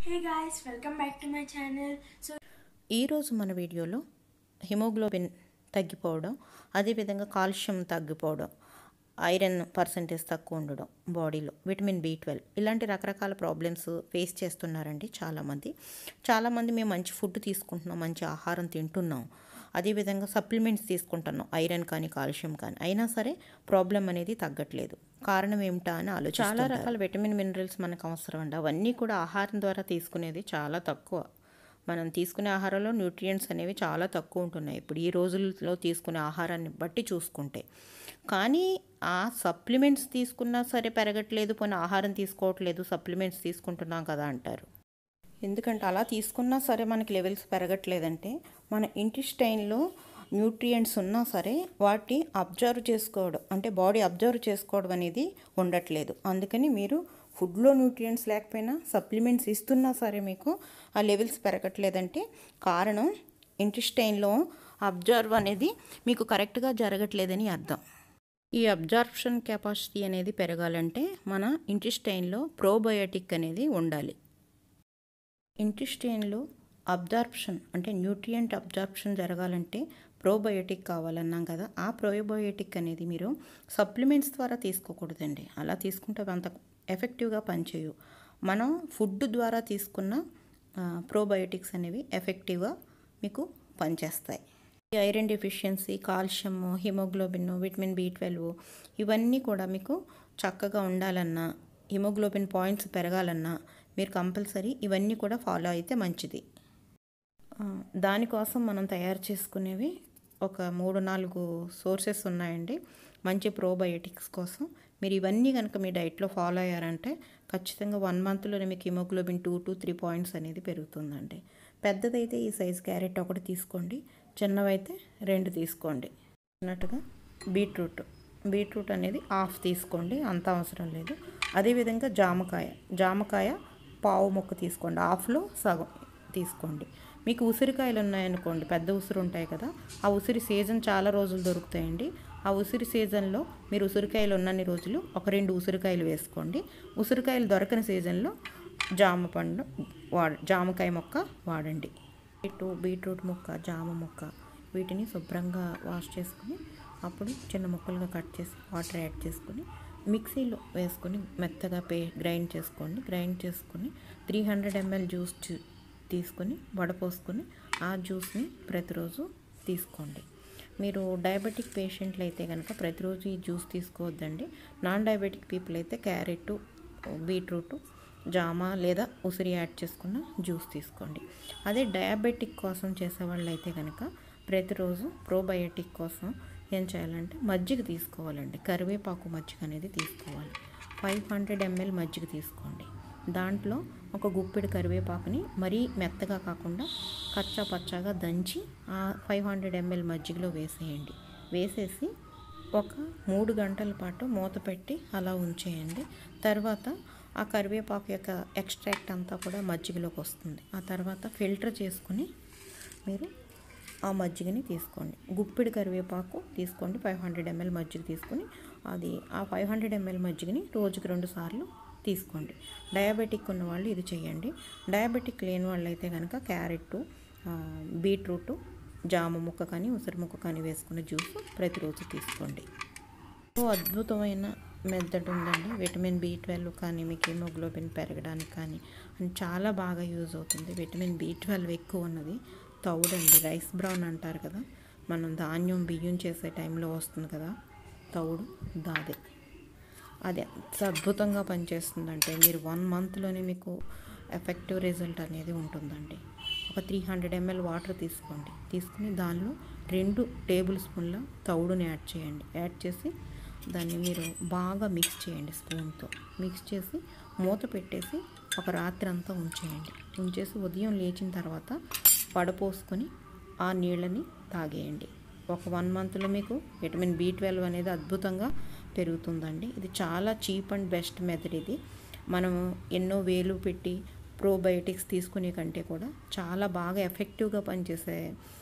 Hey guys, welcome back to my channel. So ఈరోజు మన వీడియోలో హిమోగ్లోబిన్ తగ్గిపోవడం అదేవిధంగా కాల్షియం తగ్గిపోవడం ఐరన్ పర్సంటేజ్ తక్కువ ఉండడం బాడీలో విటమిన్ బి ట్వెల్వ్ ఇలాంటి రకరకాల ప్రాబ్లమ్స్ ఫేస్ చేస్తున్నారండి చాలామంది చాలామంది మేము మంచి ఫుడ్ తీసుకుంటున్నాం మంచి ఆహారం తింటున్నాం అదేవిధంగా సప్లిమెంట్స్ తీసుకుంటున్నాం ఐరన్ కానీ కాల్షియం కానీ అయినా సరే ప్రాబ్లం అనేది తగ్గట్లేదు కారణం ఏమిటా అని ఆలోచన చాలా రకాల విటమిన్ మినరల్స్ మనకు అవసరం అండి అవన్నీ కూడా ఆహారం ద్వారా తీసుకునేది చాలా తక్కువ మనం తీసుకునే ఆహారంలో న్యూట్రియంట్స్ అనేవి చాలా తక్కువ ఉంటున్నాయి ఇప్పుడు ఈ రోజుల్లో తీసుకునే ఆహారాన్ని బట్టి చూసుకుంటే కానీ ఆ సప్లిమెంట్స్ తీసుకున్నా సరే పెరగట్లేదు పోనీ ఆహారం తీసుకోవట్లేదు సప్లిమెంట్స్ తీసుకుంటున్నాం కదా అంటారు ఎందుకంటే అలా తీసుకున్నా సరే మనకి లెవెల్స్ పెరగట్లేదంటే మన ఇంటిస్టైన్లో న్యూట్రియంట్స్ ఉన్నా సరే వాటిని అబ్జర్వ్ చేసుకోవడం అంటే బాడీ అబ్జర్వ్ చేసుకోవడం అనేది ఉండట్లేదు అందుకని మీరు ఫుడ్లో న్యూట్రియంట్స్ లేకపోయినా సప్లిమెంట్స్ ఇస్తున్నా సరే మీకు ఆ లెవెల్స్ పెరగట్లేదంటే కారణం ఇంటిస్టైన్లో అబ్జర్వ్ అనేది మీకు కరెక్ట్గా జరగట్లేదని అర్థం ఈ అబ్జార్ప్షన్ కెపాసిటీ అనేది పెరగాలంటే మన ఇంటిస్టైన్లో ప్రోబయోటిక్ అనేది ఉండాలి ఇంటిస్టైన్లో అబ్జార్ప్షన్ అంటే న్యూట్రియంట్ అబ్జార్ప్షన్ జరగాలంటే ప్రోబయోటిక్ కావాలన్నాం కదా ఆ ప్రోబయోటిక్ అనేది మీరు సప్లిమెంట్స్ ద్వారా తీసుకోకూడదండి అలా తీసుకుంటే అవి అంత ఎఫెక్టివ్గా పనిచేయవు మనం ఫుడ్ ద్వారా తీసుకున్న ప్రోబయోటిక్స్ అనేవి ఎఫెక్టివ్గా మీకు పనిచేస్తాయి ఈ iron deficiency calcium haemoglobin vitamin B twelve ఇవన్నీ కూడా మీకు చక్కగా ఉండాలన్నా హిమోగ్లోబిన్ పాయింట్స్ పెరగాలన్నా మీరు కంపల్సరీ ఇవన్నీ కూడా ఫాలో అయితే మంచిది ఆ, దానికోసం మనం తయారు చేసుకునేవి ఒక మూడు నాలుగు సోర్సెస్ ఉన్నాయండి మంచి ప్రోబయోటిక్స్ కోసం మీరు ఇవన్నీ కనుక మీ డైట్లో ఫాలో అయ్యారంటే ఖచ్చితంగా వన్ మంత్లోనే మీకు haemoglobin two to three points అనేది పెరుగుతుందండి పెద్దదైతే ఈ సైజ్ క్యారెట్ ఒకటి తీసుకోండి చిన్నవైతే రెండు తీసుకోండి అన్నట్టుగా బీట్రూట్ బీట్రూట్ అనేది హాఫ్ తీసుకోండి అంత అవసరం లేదు అదేవిధంగా జామకాయ జామకాయ పావు ముక్క తీసుకోండి హాఫ్లో సగం తీసుకోండి మీకు ఉసిరికాయలు ఉన్నాయనుకోండి పెద్ద ఉసిరి ఉంటాయి కదా ఆ ఉసిరి సీజన్ చాలా రోజులు దొరుకుతాయండి ఆ ఉసిరి సీజన్లో మీరు ఉసిరికాయలు ఉన్నన్ని రోజులు ఒక రెండు ఉసిరికాయలు వేసుకోండి ఉసిరికాయలు దొరకని సీజన్లో జామ పండు వాడ జామకాయ మొక్క వాడండి ఇటు బీట్రూట్ మొక్క జామ మొక్క వీటిని శుభ్రంగా వాష్ చేసుకుని అప్పుడు చిన్న ముక్కలుగా కట్ చేసి వాటర్ యాడ్ చేసుకుని మిక్సీలో వేసుకొని మెత్తగా పే గ్రైండ్ చేసుకోండి గ్రైండ్ చేసుకుని త్రీ హండ్రెడ్ ఎంఎల్ జ్యూస్ చూ- తీసుకొని వడపోసుకొని ఆ జ్యూస్ని ప్రతిరోజు తీసుకోండి మీరు డయాబెటిక్ పేషెంట్లు అయితే కనుక ప్రతిరోజు ఈ జ్యూస్ తీసుకోవద్దండి నాన్ డయాబెటిక్ పీపుల్ అయితే క్యారెట్ బీట్రూట్ జామ లేదా ఉసిరి యాడ్ చేసుకున్న జ్యూస్ తీసుకోండి అదే డయాబెటిక్ కోసం చేసేవాళ్ళు అయితే కనుక ప్రతిరోజు ప్రోబయోటిక్ కోసం ఏం చేయాలంటే మజ్జిగ తీసుకోవాలండి కరివేపాకు మజ్జిగ అనేది తీసుకోవాలి ఫైవ్ హండ్రెడ్ ఎంఎల్ మజ్జిగ తీసుకోండి దాంట్లో ఒక గుప్పెడు కరివేపాకుని మరీ మెత్తగా కాకుండా కచ్చా పచ్చాగా దంచి ఆ ఫైవ్ హండ్రెడ్ ఎంఎల్ మజ్జిగలో వేసేయండి వేసేసి ఒక మూడు గంటల పాటు మూత పెట్టి అలా ఉంచేయండి తర్వాత ఆ కరివేపాకు యొక్క ఎక్స్ట్రాక్ట్ అంతా కూడా మజ్జిగలోకి వస్తుంది ఆ తర్వాత ఫిల్టర్ చేసుకుని మీరు ఆ మజ్జిగని తీసుకోండి గుప్పిడి కరివేపాకు తీసుకోండి ఫైవ్ హండ్రెడ్ ఎంఎల్ మజ్జిగ తీసుకొని అది ఆ ఫైవ్ హండ్రెడ్ ఎంఎల్ మజ్జిగని రోజుకి రెండు సార్లు తీసుకోండి డయాబెటిక్ ఉన్న వాళ్ళు ఇది చేయండి డయాబెటిక్ లేని వాళ్ళు అయితే కనుక క్యారెట్ బీట్రూట్ జామ ముక్క కానీ ఉసిరి ముక్క కానీ వేసుకున్న జ్యూస్ ప్రతిరోజు తీసుకోండి ఎంతో అద్భుతమైన మెథడ్ ఉందండి విటమిన్ బి ట్వెల్వ్ కానీ మీకు హిమోగ్లోబిన్ పెరగడానికి కానీ అని చాలా బాగా యూజ్ అవుతుంది విటమిన్ బి ట్వెల్వ్ ఎక్కువ ఉన్నది తౌడండి రైస్ బ్రౌన్ అంటారు కదా మనం ధాన్యం బియ్యం చేసే టైంలో వస్తుంది కదా తౌడు దాదే అది ఎంత అద్భుతంగా పనిచేస్తుందంటే మీరు వన్ మంత్లోనే మీకు ఎఫెక్టివ్ రిజల్ట్ అనేది ఉంటుందండి ఒక త్రీ హండ్రెడ్ ఎంఎల్ వాటర్ తీసుకోండి తీసుకుని దానిలో రెండు టేబుల్ స్పూన్ల తౌడుని యాడ్ చేయండి యాడ్ చేసి దాన్ని మీరు బాగా మిక్స్ చేయండి స్పూన్తో మిక్స్ చేసి మూత పెట్టేసి ఒక రాత్రి అంతా ఉంచేయండి ఉంచేసి ఉదయం లేచిన తర్వాత వడపోసుకొని ఆ నీళ్ళని తాగేయండి ఒక వన్ మంత్లో మీకు విటమిన్ బి ట్వెల్వ్ అనేది అద్భుతంగా పెరుగుతుందండి ఇది చాలా చీప్ అండ్ బెస్ట్ మెథడ్ ఇది మనం ఎన్నో వేలు పెట్టి ప్రోబయోటిక్స్ తీసుకునే కంటే కూడా చాలా బాగా ఎఫెక్టివ్గా పనిచేసే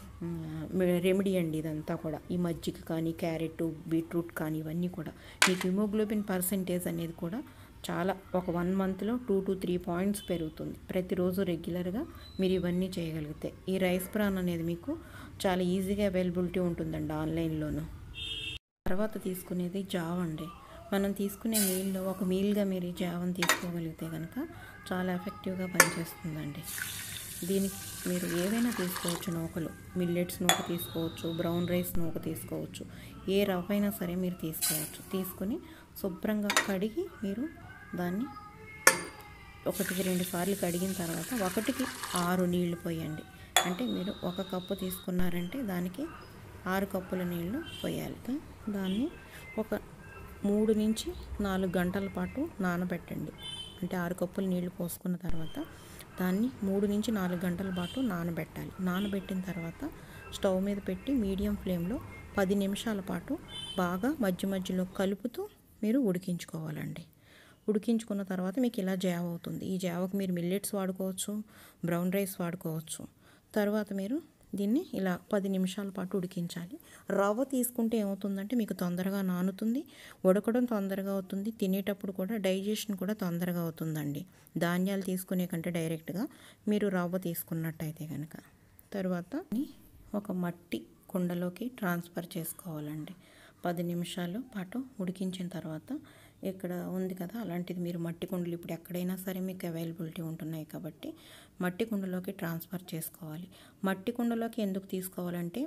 రెమెడీ అండి ఇదంతా కూడా ఈ మజ్జిగ కానీ క్యారెట్ బీట్రూట్ కానీ ఇవన్నీ కూడా మీకు హిమోగ్లోబిన్ పర్సంటేజ్ అనేది కూడా చాలా ఒక వన్ మంత్లో టూ టు త్రీ పాయింట్స్ పెరుగుతుంది ప్రతిరోజు రెగ్యులర్గా మీరు ఇవన్నీ చేయగలిగితే ఈ రైస్ బ్రాన్ అనేది మీకు చాలా ఈజీగా అవైలబిలిటీ ఉంటుందండి ఆన్లైన్లోను తర్వాత తీసుకునేది జావ్ అండి మనం తీసుకునే మీల్లో ఒక మీల్గా మీరు ఈ జావని తీసుకోగలిగితే కనుక చాలా ఎఫెక్టివ్గా పనిచేస్తుందండి దీనికి మీరు ఏవైనా తీసుకోవచ్చు నూకలు మిల్లెట్స్ నూక తీసుకోవచ్చు బ్రౌన్ రైస్ నూక తీసుకోవచ్చు ఏ రవ్వ అయినా సరే మీరు తీసుకోవచ్చు తీసుకొని శుభ్రంగా కడిగి మీరు దాన్ని ఒకటికి రెండు సార్లు కడిగిన తర్వాత ఒకటికి ఆరు నీళ్లు పోయండి అంటే మీరు ఒక కప్పు తీసుకున్నారంటే దానికి ఆరు కప్పుల నీళ్లు పోయాలి దాన్ని ఒక మూడు నుంచి నాలుగు గంటల పాటు నానబెట్టండి అంటే ఆరు కప్పులు నీళ్లు పోసుకున్న తర్వాత దాన్ని మూడు నుంచి నాలుగు గంటల పాటు నానబెట్టాలి నానబెట్టిన తర్వాత స్టవ్ మీద పెట్టి మీడియం ఫ్లేమ్లో పది నిమిషాల పాటు బాగా మధ్య మధ్యలో కలుపుతూ మీరు ఉడికించుకోవాలండి ఉడికించుకున్న తర్వాత మీకు ఇలా జావ అవుతుంది ఈ జావకు మీరు మిల్లెట్స్ వాడుకోవచ్చు బ్రౌన్ రైస్ వాడుకోవచ్చు తర్వాత మీరు దీన్ని ఇలా పది నిమిషాల పాటు ఉడికించాలి రవ్వ తీసుకుంటే ఏమవుతుందంటే మీకు తొందరగా నానుతుంది ఉడకడం తొందరగా అవుతుంది తినేటప్పుడు కూడా డైజెషన్ కూడా తొందరగా అవుతుందండి ధాన్యాలు తీసుకునే కంటే డైరెక్ట్గా మీరు రవ్వ తీసుకున్నట్టయితే కనుక తర్వాత ఒక మట్టి కుండలోకి ట్రాన్స్ఫర్ చేసుకోవాలండి పది నిమిషాలు పాటు ఉడికించిన తర్వాత ఇక్కడ ఉంది కదా అలాంటిది మీరు మట్టి కుండలు ఇప్పుడు ఎక్కడైనా సరే మీకు అవైలబిలిటీ ఉంటున్నాయి కాబట్టి మట్టి కుండలోకి ట్రాన్స్ఫర్ చేసుకోవాలి మట్టి కుండలోకి ఎందుకు తీసుకోవాలంటే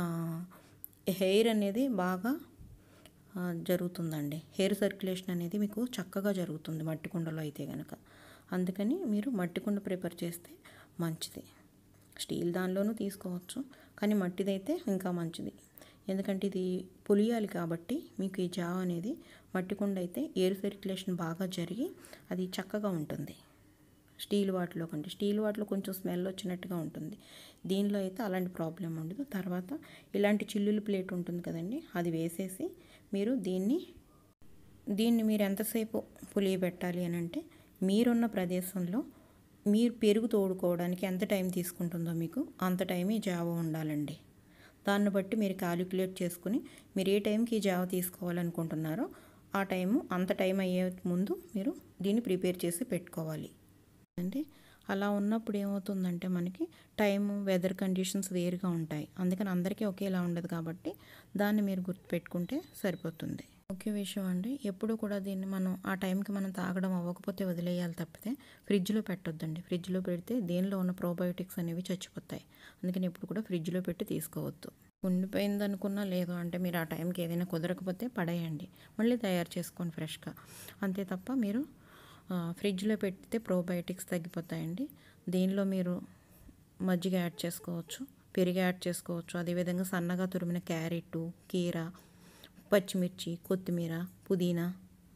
హెయిర్ అనేది బాగా జరుగుతుందండి హెయిర్ సర్క్యులేషన్ అనేది మీకు చక్కగా జరుగుతుంది మట్టి కుండలో అయితే కనుక అందుకని మీరు మట్టి కుండ ప్రిపేర్ చేస్తే మంచిది స్టీల్ దానిలోనూ తీసుకోవచ్చు కానీ మట్టిదైతే ఇంకా మంచిది ఎందుకంటే ఇది పులియాలి కాబట్టి మీకు ఈ జావ అనేది మట్టి కుండ అయితే ఎయిర్ సర్క్యులేషన్ బాగా జరిగి అది చక్కగా ఉంటుంది స్టీల్ వాటిలో కంటే స్టీల్ వాటిలో కొంచెం స్మెల్ వచ్చినట్టుగా ఉంటుంది దీనిలో అయితే అలాంటి ప్రాబ్లం ఉండదు తర్వాత ఇలాంటి చిల్లులు ప్లేట్ ఉంటుంది కదండి అది వేసేసి మీరు దీన్ని దీన్ని మీరు ఎంతసేపు పులియబెట్టాలి అని అంటే మీరున్న ప్రదేశంలో మీరు పెరుగు తోడుకోవడానికి ఎంత టైం తీసుకుంటుందో మీకు అంత టైమే జావ ఉండాలండి దాన్ని బట్టి మీరు క్యాలిక్యులేట్ చేసుకుని మీరు ఏ టైంకి జావ తీసుకోవాలనుకుంటున్నారో ఆ టైము అంత టైం అయ్యే ముందు మీరు దీన్ని ప్రిపేర్ చేసి పెట్టుకోవాలి అంటే అలా ఉన్నప్పుడు ఏమవుతుందంటే మనకి టైము వెదర్ కండిషన్స్ వేరుగా ఉంటాయి అందుకని అందరికీ ఒకేలా ఉండదు కాబట్టి దాన్ని మీరు గుర్తుపెట్టుకుంటే సరిపోతుంది ముఖ్య విషయం అండి ఎప్పుడు కూడా దీన్ని మనం ఆ టైంకి మనం తాగడం అవ్వకపోతే వదిలేయాలి తప్పితే ఫ్రిడ్జ్లో పెట్టొద్దండి ఫ్రిడ్జ్లో పెడితే దేనిలో ఉన్న ప్రోబయోటిక్స్ అనేవి చచ్చిపోతాయి అందుకని ఎప్పుడు కూడా ఫ్రిడ్జ్లో పెట్టి తీసుకోవద్దు ఉండిపోయింది అనుకున్నా లేదు అంటే మీరు ఆ టైంకి ఏదైనా కుదరకపోతే పడేయండి మళ్ళీ తయారు చేసుకోండి ఫ్రెష్గా అంతే తప్ప మీరు ఫ్రిడ్జ్లో పెడితే ప్రోబయోటిక్స్ తగ్గిపోతాయండి దీనిలో మీరు మజ్జిగ యాడ్ చేసుకోవచ్చు పెరుగు యాడ్ చేసుకోవచ్చు అదేవిధంగా సన్నగా తురిమిన క్యారెట్ కీర పచ్చిమిర్చి కొత్తిమీర పుదీనా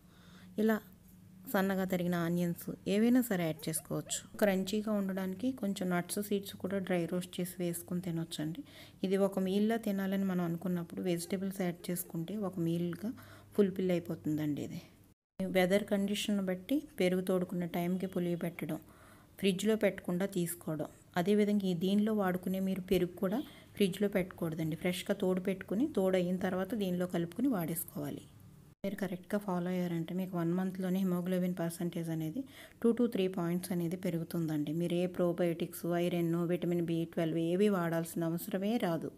ఇలా సన్నగా తరిగిన ఆనియన్స్ ఏవైనా సరే యాడ్ చేసుకోవచ్చు క్రంచీగా ఉండడానికి కొంచెం నట్స్ సీడ్స్ కూడా డ్రై రోస్ట్ చేసి వేసుకుని తినొచ్చండి ఇది ఒక మీల్లా తినాలని మనం అనుకున్నప్పుడు వెజిటేబుల్స్ యాడ్ చేసుకుంటే ఒక మీల్గా ఫుల్ఫిల్ అయిపోతుందండి ఇది వెదర్ కండిషన్ బట్టి పెరుగు తోడుకున్న టైంకి పులియ పెట్టడం ఫ్రిడ్జ్లో పెట్టకుండా తీసుకోవడం అదేవిధంగా ఈ దీనిలో వాడుకునే మీరు పెరుగు కూడా ఫ్రిడ్జ్లో పెట్టకూడదండి ఫ్రెష్గా తోడు పెట్టుకుని తోడు అయిన తర్వాత దీనిలో కలుపుకొని వాడేసుకోవాలి మీరు కరెక్ట్గా ఫాలో అయ్యారంటే మీకు వన్ మంత్లోనే హిమోగ్లోబిన్ పర్సంటేజ్ అనేది టూ టు త్రీ పాయింట్స్ అనేది పెరుగుతుందండి మీరు ఏ probiotics iron vitamin B twelve ఏవి వాడాల్సిన అవసరమే రాదు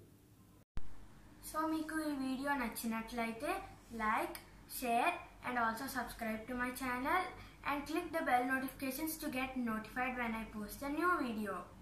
సో మీకు ఈ వీడియో నచ్చినట్లయితే like share and also subscribe to my channel and click the bell notifications to get notified when I post a new video.